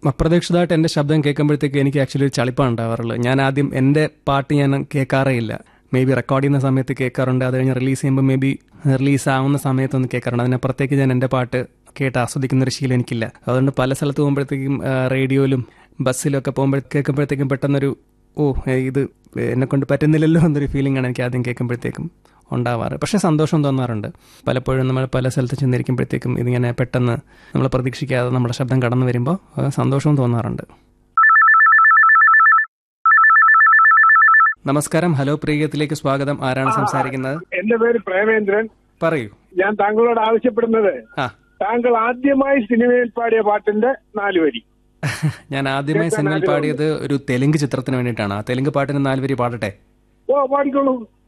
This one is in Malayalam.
അപ്രതീക്ഷിതമായിട്ട് എൻ്റെ ശബ്ദം കേൾക്കുമ്പോഴത്തേക്ക് എനിക്ക് ആക്ച്വലി ഒരു ചളിപ്പാണ് ഉണ്ടാവാറുള്ളത് ഞാൻ ആദ്യം എൻ്റെ പാട്ട് ഞാൻ കേൾക്കാറേ ഇല്ല മേ ബി റെക്കോർഡ് ചെയ്യുന്ന സമയത്ത് കേൾക്കാറുണ്ട് അത് കഴിഞ്ഞ് റിലീസ് ചെയ്യുമ്പോൾ മേ ബി റിലീസ് ആവുന്ന സമയത്തൊന്ന് കേൾക്കാറുണ്ട് അതിനപ്പുറത്തേക്ക് ഞാൻ എൻ്റെ പാട്ട് കേട്ട് ആസ്വദിക്കുന്ന ഒരു ശീലം എനിക്കില്ല അതുകൊണ്ട് പല സ്ഥലത്ത് പോകുമ്പോഴത്തേക്കും ആ, റേഡിയോയിലും ബസ്സിലും ഒക്കെ പോകുമ്പോൾ കേൾക്കുമ്പോഴത്തേക്കും പെട്ടെന്നൊരു ഓ ഏ, ഇത് എന്നെ കൊണ്ട് പറ്റുന്നില്ലല്ലോ എന്നൊരു ഫീലിംഗ് ആണ് എനിക്ക് ആദ്യം കേൾക്കുമ്പോഴത്തേക്കും ഉണ്ടാവാറ് പക്ഷേ സന്തോഷം തോന്നാറുണ്ട് പലപ്പോഴും നമ്മൾ പല സ്ഥലത്ത് ചെന്നിരിക്കുമ്പോഴത്തേക്കും ഇതിങ്ങനെ പെട്ടെന്ന് നമ്മൾ പ്രതീക്ഷിക്കാതെ നമ്മുടെ ശബ്ദം കടന്നു വരുമ്പോൾ ആ, സന്തോഷവും തോന്നാറുണ്ട് നമസ്കാരം ഹലോ പ്രിയത്തിലേക്ക് സ്വാഗതം ആരാണ് സംസാരിക്കുന്നത് എന്റെ പേര് പ്രേമേന്ദ്രൻ പറയൂ ഞാൻ താങ്കളോട് ആവശ്യപ്പെടുന്നത് ആ താങ്കൾ ആദ്യമായി സിനിമയിൽ പാടിയ പാട്ടിന്റെ നാല് വരി ഞാൻ ആദ്യമായി സിനിമയിൽ പാടിയത് ഒരു തെലുങ്ക് ചിത്രത്തിന് വേണ്ടിയിട്ടാണ് ആ തെലുങ്ക് പാട്ടിന് നാല് വരി പാടട്ടെ ഓ പാടിക്കോളൂ